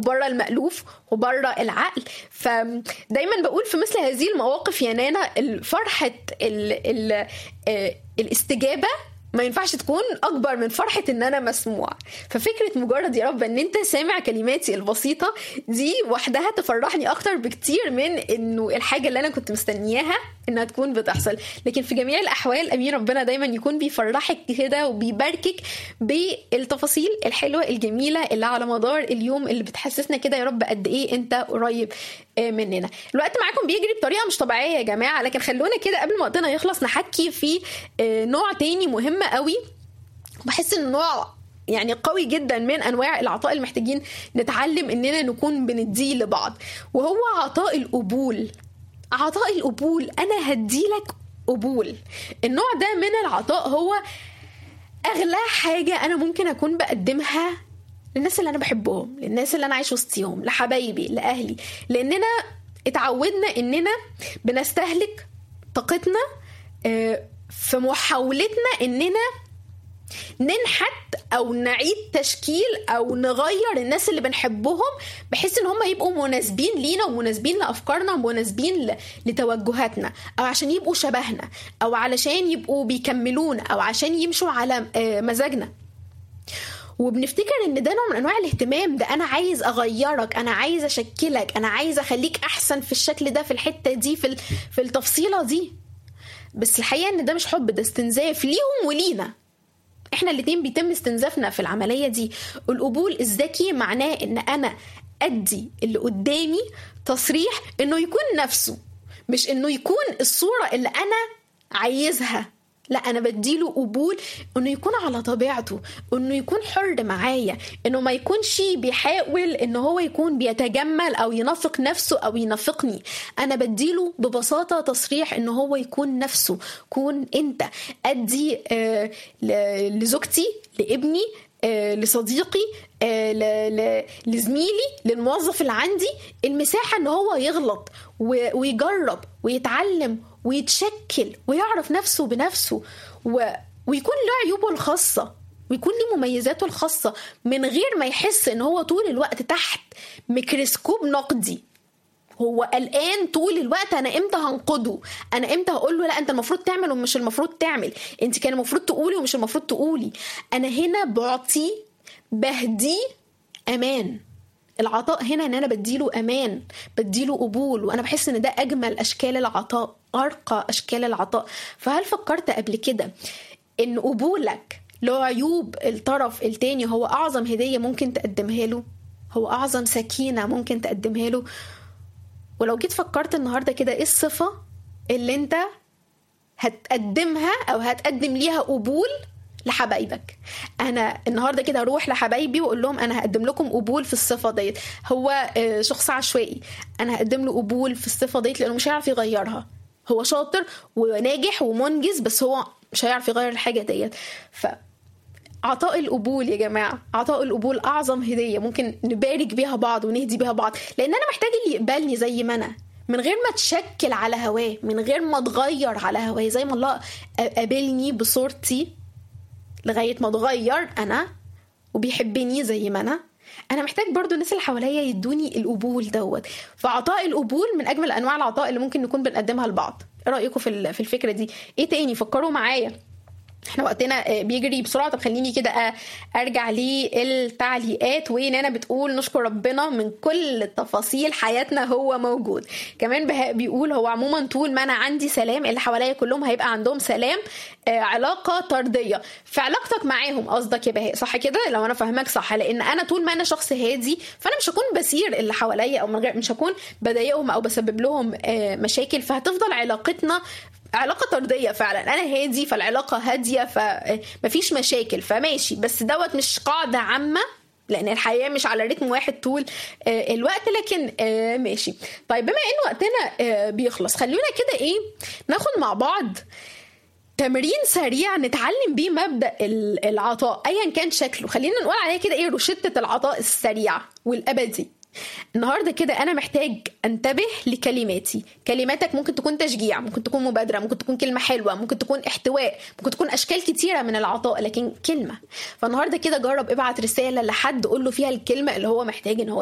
وبره المألوف وبره العقل فدايما بقول في مثل هذه المواقف يا نانا فرحة ال ال آه، الاستجابة ما ينفعش تكون اكبر من فرحه ان انا مسموع ففكره مجرد يا رب ان انت سامع كلماتي البسيطه دي وحدها تفرحني اكتر بكتير من انه الحاجه اللي انا كنت مستنياها انها تكون بتحصل لكن في جميع الاحوال امين ربنا دايما يكون بيفرحك كده وبيباركك بالتفاصيل الحلوه الجميله اللي على مدار اليوم اللي بتحسسنا كده يا رب قد ايه انت قريب آه، مننا الوقت معاكم بيجري بطريقه مش طبيعيه يا جماعه لكن خلونا كده قبل ما وقتنا يخلص نحكي في آه، نوع تاني مهم قوي بحس ان نوع يعني قوي جدا من انواع العطاء اللي محتاجين نتعلم اننا نكون بنديه لبعض وهو عطاء القبول عطاء القبول انا هديلك قبول النوع ده من العطاء هو اغلى حاجه انا ممكن اكون بقدمها للناس اللي انا بحبهم للناس اللي انا عايش وسطيهم لحبايبي لاهلي لاننا اتعودنا اننا بنستهلك طاقتنا آه، في محاولتنا اننا ننحت او نعيد تشكيل او نغير الناس اللي بنحبهم بحيث ان هم يبقوا مناسبين لينا ومناسبين لافكارنا ومناسبين ل- لتوجهاتنا او عشان يبقوا شبهنا او علشان يبقوا بيكملونا او عشان يمشوا على آه، مزاجنا وبنفتكر ان ده نوع من انواع الاهتمام ده انا عايز اغيرك انا عايز اشكلك انا عايز اخليك احسن في الشكل ده في الحته دي في ال- في التفصيله دي بس الحقيقه ان ده مش حب ده استنزاف ليهم ولينا احنا الاتنين بيتم استنزافنا في العمليه دي القبول الذكي معناه ان انا ادي اللي قدامي تصريح انه يكون نفسه مش انه يكون الصوره اللي انا عايزها لا انا بديله قبول انه يكون على طبيعته انه يكون حر معايا انه ما يكونش بيحاول ان هو يكون بيتجمل او ينافق نفسه او ينافقني انا بديله ببساطه تصريح ان هو يكون نفسه كون انت ادي آه ل- لزوجتي لابني آه، لصديقي آه، ل- ل- لزميلي للموظف اللي عندي المساحة ان هو يغلط و- ويجرب ويتعلم ويتشكل ويعرف نفسه بنفسه و... ويكون له عيوبه الخاصة ويكون له مميزاته الخاصة من غير ما يحس ان هو طول الوقت تحت ميكروسكوب نقدي هو قلقان طول الوقت انا امتى هنقده انا امتى هقول له لا انت المفروض تعمل ومش المفروض تعمل انت كان المفروض تقولي ومش المفروض تقولي انا هنا بعطيه بهديه امان العطاء هنا ان انا بديله امان بديله قبول وانا بحس ان ده اجمل اشكال العطاء ارقى اشكال العطاء فهل فكرت قبل كده ان قبولك له عيوب الطرف التاني هو اعظم هديه ممكن تقدمها له هو اعظم سكينه ممكن تقدمها له ولو جيت فكرت النهارده كده ايه الصفه اللي انت هتقدمها او هتقدم ليها قبول لحبايبك انا النهارده كده اروح لحبايبي واقول لهم انا هقدم لكم قبول في الصفه ديت هو آه، شخص عشوائي انا هقدم له قبول في الصفه ديت لانه مش هيعرف يغيرها هو شاطر وناجح ومنجز بس هو مش هيعرف يغير الحاجه ديت ف عطاء القبول يا جماعة عطاء القبول أعظم هدية ممكن نبارك بيها بعض ونهدي بيها بعض لأن أنا محتاج اللي يقبلني زي ما أنا من غير ما اتشكل على هواه من غير ما اتغير على هواه زي ما الله قابلني بصورتي لغاية ما اتغير أنا وبيحبني زي ما أنا أنا محتاج برضو الناس اللي حواليا يدوني القبول دوت فعطاء القبول من أجمل أنواع العطاء اللي ممكن نكون بنقدمها لبعض إيه رأيكم في ال- في الفكرة دي إيه تاني فكروا معايا احنا وقتنا آه، بيجري بسرعه طب خليني كده آه، ارجع للتعليقات ونانا بتقول نشكر ربنا من كل تفاصيل حياتنا هو موجود كمان بهاء بيقول هو عموما طول ما انا عندي سلام اللي حواليا كلهم هيبقى عندهم سلام آه، علاقه طرديه في علاقتك معاهم قصدك يا بهاء صح كده لو انا فاهمك صح لان انا طول ما انا شخص هادي فانا مش هكون بسير اللي حواليا او من غير مش هكون بضايقهم او بسبب لهم آه، مشاكل فهتفضل علاقتنا علاقة طردية فعلا أنا هادي فالعلاقة هادية فمفيش مشاكل فماشي بس دوت مش قاعدة عامة لأن الحياة مش على رتم واحد طول آه، الوقت لكن آه، ماشي طيب بما إن وقتنا آه، بيخلص خلونا كده إيه ناخد مع بعض تمرين سريع نتعلم بيه مبدا ال- العطاء ايا كان شكله خلينا نقول عليه كده ايه روشته العطاء السريع والابدي النهارده كده انا محتاج انتبه لكلماتي كلماتك ممكن تكون تشجيع ممكن تكون مبادره ممكن تكون كلمه حلوه ممكن تكون احتواء ممكن تكون اشكال كتيره من العطاء لكن كلمه فالنهارده كده جرب ابعت رساله لحد قول له فيها الكلمه اللي هو محتاج ان هو